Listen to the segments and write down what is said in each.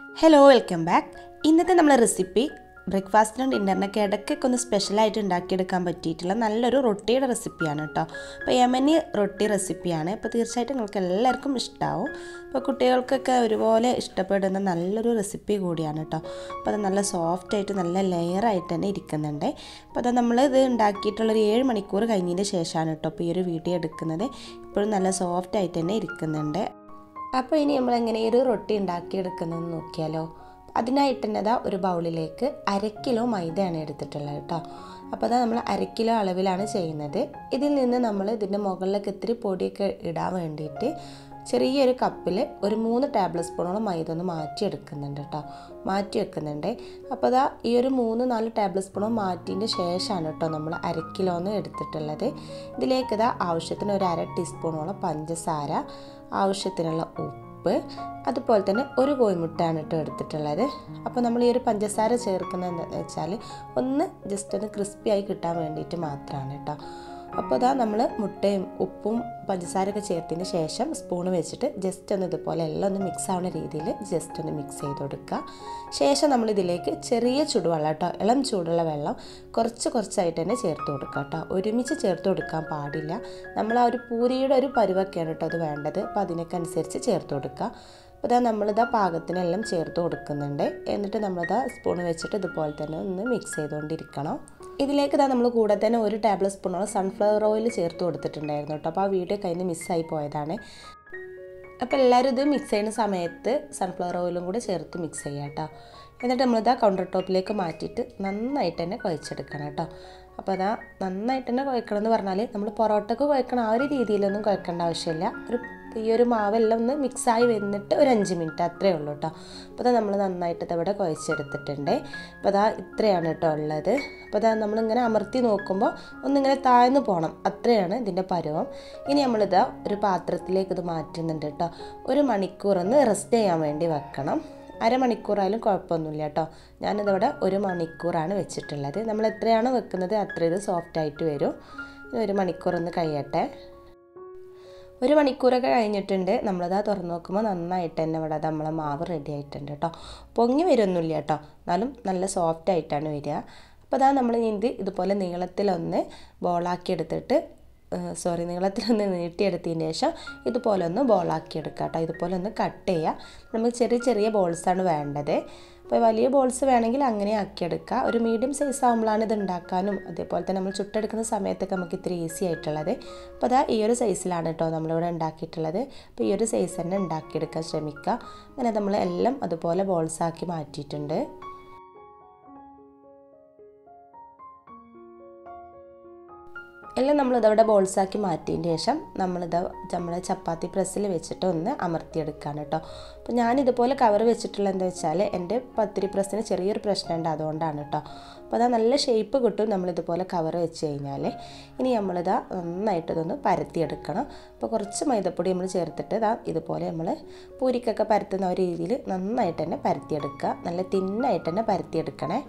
hello welcome back ഇന്നത്തെ നമ്മളെ recipe ബ്രേക്ക്ഫാസ്റ്റിനും ഡിന്നറിനൊക്കെ ഇടയ്ക്കൊക്കെ ഒന്ന് സ്പെഷ്യലായിട്ട് ഉണ്ടാക്കിയെടുക്കാൻ പറ്റിയിട്ടുള്ള നല്ലൊരു റൊട്ടിയുടെ റെസിപ്പിയാണ് കേട്ടോ അപ്പോൾ യമനി റൊട്ടി റെസിപ്പിയാണ് അപ്പോൾ തീർച്ചയായിട്ടും നിങ്ങൾക്ക് എല്ലാവർക്കും ഇഷ്ടമാവും അപ്പോൾ കുട്ടികൾക്കൊക്കെ ഒരുപോലെ ഇഷ്ടപ്പെടുന്ന നല്ലൊരു റെസിപ്പി കൂടിയാണ് കേട്ടോ അപ്പോൾ അത് നല്ല സോഫ്റ്റ് ആയിട്ട് നല്ല ലെയറായിട്ട് തന്നെ ഇരിക്കുന്നുണ്ട് അപ്പോൾ അത് നമ്മൾ ഇത് ഉണ്ടാക്കിയിട്ടുള്ളൊരു ഏഴ് മണിക്കൂർ കഴിഞ്ഞതിന് ശേഷമാണ് കേട്ടോ അപ്പോൾ ഈ ഒരു വീഡിയോ എടുക്കുന്നത് ഇപ്പോഴും നല്ല സോഫ്റ്റ് ആയിട്ട് തന്നെ ഇരിക്കുന്നുണ്ട് അപ്പോൾ ഇനി നമ്മൾ എങ്ങനെ ഒരു റൊട്ടി ഉണ്ടാക്കിയെടുക്കുന്നതെന്ന് നോക്കിയാലോ അതിനായിട്ട് തന്നെ അതാ ഒരു ബൗളിലേക്ക് അര കിലോ മൈദയാണ് എടുത്തിട്ടുള്ളത് കേട്ടോ അപ്പോൾ അതാ നമ്മൾ അര കിലോ അളവിലാണ് ചെയ്യുന്നത് ഇതിൽ നിന്ന് നമ്മൾ ഇതിൻ്റെ മുകളിലേക്ക് ഇത്തിരി പൊടിയൊക്കെ ഇടാൻ വേണ്ടിയിട്ട് ചെറിയൊരു കപ്പിൽ ഒരു മൂന്ന് ടേബിൾ സ്പൂണോളം മൈദ ഒന്ന് മാറ്റിയെടുക്കുന്നുണ്ട് കേട്ടോ മാറ്റി വെക്കുന്നുണ്ട് അപ്പോൾ അതാ ഈ ഒരു മൂന്ന് നാല് ടേബിൾ സ്പൂണോ മാറ്റിയതിൻ്റെ ശേഷമാണ് കേട്ടോ നമ്മൾ അര കിലോന്ന് എടുത്തിട്ടുള്ളത് ഇതിലേക്ക് ഇതാ ആവശ്യത്തിന് ഒരു അര ടീസ്പൂണോളം പഞ്ചസാര ആവശ്യത്തിനുള്ള ഉപ്പ് അതുപോലെ തന്നെ ഒരു കോഴിമുട്ടയാണ് കേട്ടോ എടുത്തിട്ടുള്ളത് അപ്പോൾ നമ്മൾ ഈ ഒരു പഞ്ചസാര ചേർക്കുന്നത് എന്താണെന്ന് വെച്ചാൽ ഒന്ന് ജസ്റ്റ് ഒന്ന് ക്രിസ്പി ആയി കിട്ടാൻ വേണ്ടിയിട്ട് മാത്രമാണ് കേട്ടോ അപ്പോൾ ഇതാ നമ്മൾ മുട്ടയും ഉപ്പും പഞ്ചസാരയൊക്കെ ചേർത്തതിന് ശേഷം സ്പൂൺ വെച്ചിട്ട് ജസ്റ്റ് ഒന്ന് ഇതുപോലെ എല്ലാം ഒന്ന് മിക്സ് ആവുന്ന രീതിയിൽ ജസ്റ്റ് ഒന്ന് മിക്സ് ചെയ്ത് കൊടുക്കുക ശേഷം നമ്മൾ ഇതിലേക്ക് ചെറിയ ചൂടുവെള്ളം കേട്ടോ ഇളം ചൂടുള്ള വെള്ളം കുറച്ച് കുറച്ചായിട്ട് തന്നെ ചേർത്ത് കൊടുക്കുക കേട്ടോ ഒരുമിച്ച് ചേർത്ത് കൊടുക്കാൻ പാടില്ല നമ്മൾ ആ ഒരു പൂരിയുടെ ഒരു പരുവൊക്കെയാണ് കേട്ടോ അത് വേണ്ടത് അപ്പോൾ അതിനൊക്കെ അനുസരിച്ച് ചേർത്ത് കൊടുക്കുക അപ്പോൾ ഇതാ നമ്മളിതാ പാകത്തിനെല്ലാം ചേർത്ത് കൊടുക്കുന്നുണ്ട് എന്നിട്ട് നമ്മളിതാ സ്പൂൺ വെച്ചിട്ട് ഇതുപോലെ തന്നെ ഒന്ന് മിക്സ് ചെയ്തുകൊണ്ടിരിക്കണം ഇതിലേക്ക് ഇതാ നമ്മൾ കൂടെ തന്നെ ഒരു ടേബിൾ സ്പൂണോളം സൺഫ്ലവർ ഓയിൽ ചേർത്ത് കൊടുത്തിട്ടുണ്ടായിരുന്നു കേട്ടോ അപ്പോൾ ആ വീഡിയോ കയ്യിൽ നിന്ന് മിസ്സായി പോയതാണ് അപ്പോൾ എല്ലാവരും ഇത് മിക്സ് ചെയ്യുന്ന സമയത്ത് സൺഫ്ലവർ ഓയിലും കൂടെ ചേർത്ത് മിക്സ് ചെയ്യാം കേട്ടോ എന്നിട്ട് നമ്മളിതാ കൗണ്ടർ ടോപ്പിലേക്ക് മാറ്റിയിട്ട് നന്നായിട്ട് തന്നെ കുഴച്ചെടുക്കണം കേട്ടോ അപ്പോൾ അതാ നന്നായിട്ട് തന്നെ കുഴക്കണം എന്ന് പറഞ്ഞാൽ നമ്മൾ പൊറോട്ടക്ക് കുഴക്കണം ആ ഒരു രീതിയിലൊന്നും കുഴക്കേണ്ട ആവശ്യമില്ല ഒരു ഈ ഒരു മാവെല്ലാം ഒന്ന് മിക്സായി വന്നിട്ട് ഒരു അഞ്ച് മിനിറ്റ് അത്രയേ ഉള്ളൂ കേട്ടോ അപ്പോൾ അതാ നമ്മൾ നന്നായിട്ട് ഇവിടെ കുഴച്ചെടുത്തിട്ടുണ്ട് അപ്പോൾ അതാ ഇത്രയാണ് കേട്ടോ ഉള്ളത് അപ്പോൾ അതാ നമ്മളിങ്ങനെ അമർത്തി നോക്കുമ്പോൾ ഒന്നിങ്ങനെ താഴ്ന്നു പോകണം അത്രയാണ് ഇതിൻ്റെ പരുവം ഇനി നമ്മളിതാ ഒരു പാത്രത്തിലേക്ക് ഇത് മാറ്റുന്നുണ്ട് കേട്ടോ ഒരു മണിക്കൂറൊന്ന് റെസ്റ്റ് ചെയ്യാൻ വേണ്ടി വെക്കണം അരമണിക്കൂറായാലും കുഴപ്പമൊന്നുമില്ല കേട്ടോ ഞാനിതിവിടെ ഒരു മണിക്കൂറാണ് വെച്ചിട്ടുള്ളത് നമ്മൾ എത്രയാണ് വെക്കുന്നത് അത്ര ഇത് സോഫ്റ്റ് ആയിട്ട് വരും ഒരു മണിക്കൂറൊന്ന് കഴിയട്ടെ ഒരു മണിക്കൂറൊക്കെ കഴിഞ്ഞിട്ടുണ്ട് നമ്മളത് തുറന്ന് നോക്കുമ്പോൾ നന്നായിട്ട് തന്നെ ഇവിടെ നമ്മളെ മാവ് റെഡി ആയിട്ടുണ്ട് കേട്ടോ പൊങ്ങി വരുമൊന്നുമില്ല കേട്ടോ എന്നാലും നല്ല സോഫ്റ്റ് ആയിട്ടാണ് വരിക അപ്പോൾ അതാ നമ്മൾ ഇത് ഇതുപോലെ നീളത്തിലൊന്ന് ബോളാക്കി എടുത്തിട്ട് സോറി നീളത്തിലൊന്ന് നീട്ടിയെടുത്തതിന് ശേഷം ഇതുപോലെ ഒന്ന് ബോളാക്കി എടുക്കുക കേട്ടോ ഇതുപോലെ ഒന്ന് കട്ട് ചെയ്യുക നമുക്ക് ചെറിയ ചെറിയ ബോൾസാണ് വേണ്ടത് അപ്പോൾ വലിയ ബോൾസ് വേണമെങ്കിൽ അങ്ങനെ ആക്കിയെടുക്കുക ഒരു മീഡിയം സൈസ് ആകുമ്പോഴാണ് ഇത് ഉണ്ടാക്കാനും അതേപോലെ തന്നെ നമ്മൾ ചുട്ടെടുക്കുന്ന സമയത്തൊക്കെ നമുക്ക് ഇത്തിരി ഈസി ആയിട്ടുള്ളത് അപ്പോൾ അതാ ഈ ഒരു സൈസിലാണ് കേട്ടോ നമ്മളിവിടെ ഉണ്ടാക്കിയിട്ടുള്ളത് അപ്പോൾ ഈ ഒരു സൈസ് തന്നെ ഉണ്ടാക്കിയെടുക്കാൻ ശ്രമിക്കുക അങ്ങനെ നമ്മൾ എല്ലാം അതുപോലെ ബോൾസാക്കി മാറ്റിയിട്ടുണ്ട് എല്ലാം നമ്മളിതവിടെ ബോൾസാക്കി മാറ്റിയതിന് ശേഷം നമ്മളിത് നമ്മളെ ചപ്പാത്തി പ്രസ്സിൽ വെച്ചിട്ട് ഒന്ന് അമർത്തിയെടുക്കുകയാണ് കേട്ടോ അപ്പോൾ ഞാനിതുപോലെ കവർ വെച്ചിട്ടുള്ള എന്താ വെച്ചാൽ എൻ്റെ പത്തിരി പ്രസ്സിന് ചെറിയൊരു പ്രശ്നമുണ്ട് അതുകൊണ്ടാണ് കേട്ടോ അപ്പോൾ അതാ നല്ല ഷേപ്പ് കിട്ടും നമ്മളിതുപോലെ കവർ വെച്ച് കഴിഞ്ഞാൽ ഇനി നമ്മളിതാ നന്നായിട്ട് ഇതൊന്ന് പരത്തിയെടുക്കണം അപ്പോൾ കുറച്ച് മൈദപ്പൊടി നമ്മൾ ചേർത്തിട്ട് ഇതാ ഇതുപോലെ നമ്മൾ പൂരിക്കൊക്കെ പരത്തുന്ന ഒരു രീതിയിൽ നന്നായിട്ട് തന്നെ പരത്തിയെടുക്കുക നല്ല തിന്നായിട്ട് തന്നെ പരത്തിയെടുക്കണേ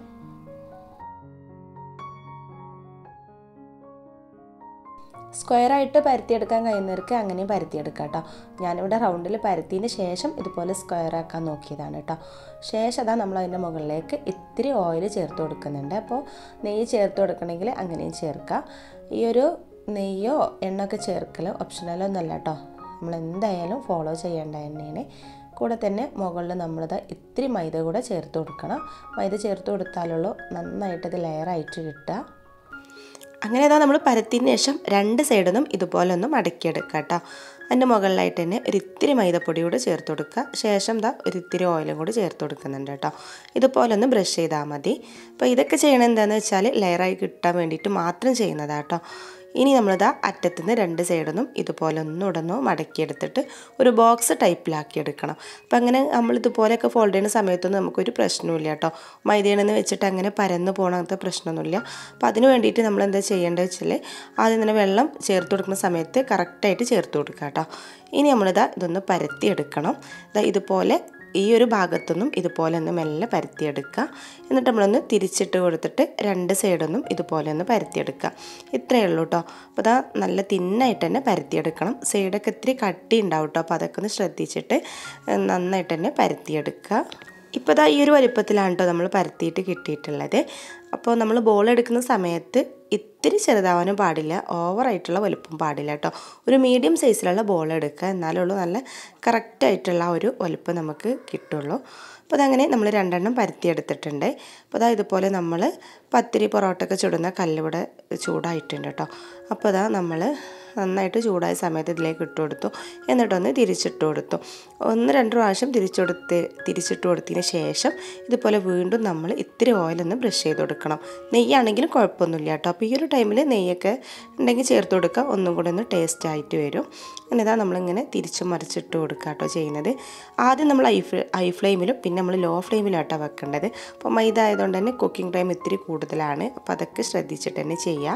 സ്ക്വയറായിട്ട് പരത്തിയെടുക്കാൻ കഴിയുന്നവർക്ക് അങ്ങനെയും പരത്തിയെടുക്കാം കേട്ടോ ഞാനിവിടെ റൗണ്ടിൽ പരത്തിയതിന് ശേഷം ഇതുപോലെ സ്ക്വയർ ആക്കാൻ നോക്കിയതാണ് കേട്ടോ ശേഷം അതാ നമ്മൾ അതിൻ്റെ മുകളിലേക്ക് ഇത്തിരി ഓയിൽ ചേർത്ത് കൊടുക്കുന്നുണ്ട് അപ്പോൾ നെയ്യ് ചേർത്ത് കൊടുക്കണമെങ്കിൽ അങ്ങനെയും ചേർക്കാം ഈ ഒരു നെയ്യോ എണ്ണയൊക്കെ ചേർക്കൽ ഓപ്ഷനലോ ഒന്നല്ല കേട്ടോ നമ്മൾ എന്തായാലും ഫോളോ ചെയ്യേണ്ട തന്നെയാണ് കൂടെ തന്നെ മുകളിൽ നമ്മളിത് ഇത്തിരി മൈദ കൂടെ ചേർത്ത് കൊടുക്കണം മൈദ ചേർത്ത് കൊടുത്താലുള്ളൂ നന്നായിട്ട് ഇത് ലെയറായിട്ട് കിട്ടുക അങ്ങനെ ഇതാ നമ്മൾ പരത്തിയതിന് ശേഷം രണ്ട് സൈഡിൽ നിന്നും ഇതുപോലെ ഒന്ന് മടക്കിയെടുക്കുക കേട്ടോ അതിൻ്റെ മുകളിലായിട്ട് തന്നെ ഒരു ഇത്തിരി മൈദപ്പൊടി കൂടെ ചേർത്ത് കൊടുക്കുക ശേഷം ഇതാ ഒരു ഇത്തിരി ഓയിലും കൂടി ചേർത്ത് കൊടുക്കുന്നുണ്ട് കേട്ടോ ഇതുപോലെ ഒന്ന് ബ്രഷ് ചെയ്താൽ മതി അപ്പോൾ ഇതൊക്കെ ചെയ്യണത് എന്താണെന്ന് വെച്ചാൽ ലെയറായി കിട്ടാൻ വേണ്ടിയിട്ട് മാത്രം ചെയ്യുന്നതാണ് കേട്ടോ ഇനി നമ്മളിതാ അറ്റത്തുനിന്ന് രണ്ട് സൈഡിൽ നിന്നും ഇതുപോലെ ഒന്നുകൂടെ ഒന്ന് മടക്കിയെടുത്തിട്ട് ഒരു ബോക്സ് ടൈപ്പിലാക്കി എടുക്കണം അപ്പം അങ്ങനെ നമ്മൾ ഇതുപോലെയൊക്കെ ഫോൾഡ് ചെയ്യുന്ന സമയത്തൊന്നും നമുക്കൊരു പ്രശ്നമില്ല കേട്ടോ മൈദയാണെന്ന് വെച്ചിട്ട് അങ്ങനെ പരന്ന് പോകണ അങ്ങനത്തെ പ്രശ്നമൊന്നുമില്ല അപ്പോൾ അതിന് വേണ്ടിയിട്ട് നമ്മൾ എന്താ ചെയ്യേണ്ടത് വെച്ചാൽ ആദ്യം തന്നെ വെള്ളം ചേർത്ത് കൊടുക്കുന്ന സമയത്ത് കറക്റ്റായിട്ട് ചേർത്ത് കൊടുക്കുക കേട്ടോ ഇനി നമ്മളിതാ ഇതൊന്ന് പരത്തിയെടുക്കണം ഇതാ ഇതുപോലെ ഈ ഒരു ഭാഗത്തുനിന്നും ഇതുപോലെ ഒന്ന് മെല്ലെ പരത്തിയെടുക്കുക എന്നിട്ട് നമ്മളൊന്ന് തിരിച്ചിട്ട് കൊടുത്തിട്ട് രണ്ട് സൈഡൊന്നും ഇതുപോലെ ഒന്ന് പരത്തിയെടുക്കുക ഇത്രയേ ഉള്ളൂ കേട്ടോ അപ്പോൾ അതാ നല്ല തിന്നായിട്ട് തന്നെ പരത്തിയെടുക്കണം സൈഡൊക്കെ ഇത്തിരി കട്ടി ഉണ്ടാവും കേട്ടോ അപ്പോൾ അതൊക്കെ ഒന്ന് ശ്രദ്ധിച്ചിട്ട് നന്നായിട്ട് തന്നെ പരത്തിയെടുക്കുക ഇപ്പോൾ ഇതാ ഈ ഒരു വലിപ്പത്തിലാണ് കേട്ടോ നമ്മൾ പരത്തിയിട്ട് കിട്ടിയിട്ടുള്ളത് അപ്പോൾ നമ്മൾ ബോൾ എടുക്കുന്ന സമയത്ത് ഇത്തിരി ചെറുതാവാനും പാടില്ല ഓവറായിട്ടുള്ള വലുപ്പം പാടില്ല കേട്ടോ ഒരു മീഡിയം സൈസിലുള്ള ബോൾ എടുക്കുക എന്നാലുള്ളൂ നല്ല കറക്റ്റായിട്ടുള്ള ആ ഒരു വലുപ്പം നമുക്ക് കിട്ടുള്ളൂ അപ്പോൾ അതങ്ങനെ നമ്മൾ രണ്ടെണ്ണം പരത്തിയെടുത്തിട്ടുണ്ട് അപ്പോൾ അതാ ഇതുപോലെ നമ്മൾ പത്തിരി പൊറോട്ടയൊക്കെ ചുടുന്ന കല്ലിവിടെ ചൂടായിട്ടുണ്ട് കേട്ടോ അപ്പോൾ അതാ നമ്മൾ നന്നായിട്ട് ചൂടായ സമയത്ത് ഇതിലേക്ക് ഇട്ട് കൊടുത്തു എന്നിട്ടൊന്ന് തിരിച്ചിട്ട് കൊടുത്തു ഒന്ന് രണ്ട് പ്രാവശ്യം തിരിച്ചെടുത്ത് തിരിച്ചിട്ട് കൊടുത്തതിന് ശേഷം ഇതുപോലെ വീണ്ടും നമ്മൾ ഇത്തിരി ഓയിലൊന്ന് ബ്രഷ് ചെയ്ത് കൊടുക്കണം നെയ്യാണെങ്കിലും കുഴപ്പമൊന്നുമില്ല കേട്ടോ അപ്പോൾ ഈ ഒരു ടൈമിൽ നെയ്യൊക്കെ ഉണ്ടെങ്കിൽ ചേർത്ത് കൊടുക്കുക ഒന്നും കൂടെ ഒന്ന് ടേസ്റ്റ് ആയിട്ട് വരും അങ്ങനെ ഇതാ നമ്മളിങ്ങനെ തിരിച്ച് മറിച്ചിട്ട് കൊടുക്കുക കേട്ടോ ചെയ്യുന്നത് ആദ്യം നമ്മൾ ഐ ഹൈ ഫ്ലെയിമിലും പിന്നെ നമ്മൾ ലോ ഫ്ലെയിമിലാട്ടോ വെക്കേണ്ടത് അപ്പോൾ മൈദ ആയതുകൊണ്ട് തന്നെ കുക്കിംഗ് ടൈം ഇത്തിരി കൂടുതലാണ് അപ്പോൾ അതൊക്കെ ശ്രദ്ധിച്ചിട്ട് തന്നെ ചെയ്യുക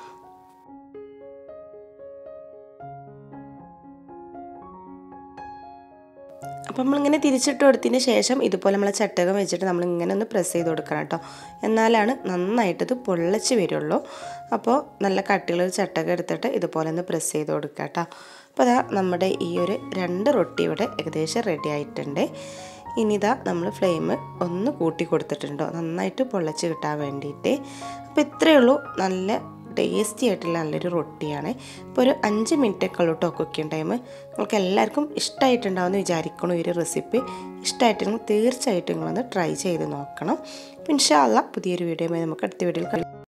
അപ്പോൾ നമ്മളിങ്ങനെ തിരിച്ചിട്ട് കൊടുത്തതിന് ശേഷം ഇതുപോലെ നമ്മളെ ചട്ടകം വെച്ചിട്ട് നമ്മളിങ്ങനെ ഒന്ന് പ്രസ് ചെയ്ത് കൊടുക്കണം കേട്ടോ എന്നാലാണ് നന്നായിട്ട് ഇത് പൊള്ളച്ച് വരുള്ളൂ അപ്പോൾ നല്ല കട്ടിയുള്ള ഒരു ചട്ടകം എടുത്തിട്ട് ഇതുപോലെ ഒന്ന് പ്രസ് ചെയ്ത് കൊടുക്കുക കേട്ടോ അപ്പോൾ അതാ നമ്മുടെ ഈ ഒരു രണ്ട് റൊട്ടി ഇവിടെ ഏകദേശം റെഡി ആയിട്ടുണ്ട് ഇനി ഇതാ നമ്മൾ ഫ്ലെയിം ഒന്ന് കൂട്ടി കൊടുത്തിട്ടുണ്ടോ നന്നായിട്ട് പൊള്ളച്ച് കിട്ടാൻ വേണ്ടിയിട്ട് അപ്പോൾ ഇത്രയേ ഉള്ളൂ നല്ല ടേസ്റ്റി ആയിട്ടുള്ള നല്ലൊരു റൊട്ടിയാണ് ഇപ്പോൾ ഒരു അഞ്ച് മിനിറ്റ് ഒക്കെ ഉള്ളൂ കേട്ടോ കുക്കിംഗ് ടൈം നിങ്ങൾക്ക് എല്ലാവർക്കും ഇഷ്ടമായിട്ടുണ്ടാവുമെന്ന് വിചാരിക്കണം ഈ ഒരു റെസിപ്പി ഇഷ്ടമായിട്ടുണ്ടെങ്കിൽ തീർച്ചയായിട്ടും നിങ്ങളൊന്ന് ട്രൈ ചെയ്ത് നോക്കണം ഇൻഷാല്ല പുതിയൊരു വീഡിയോ നമുക്ക് അടുത്ത വീഡിയോയിൽ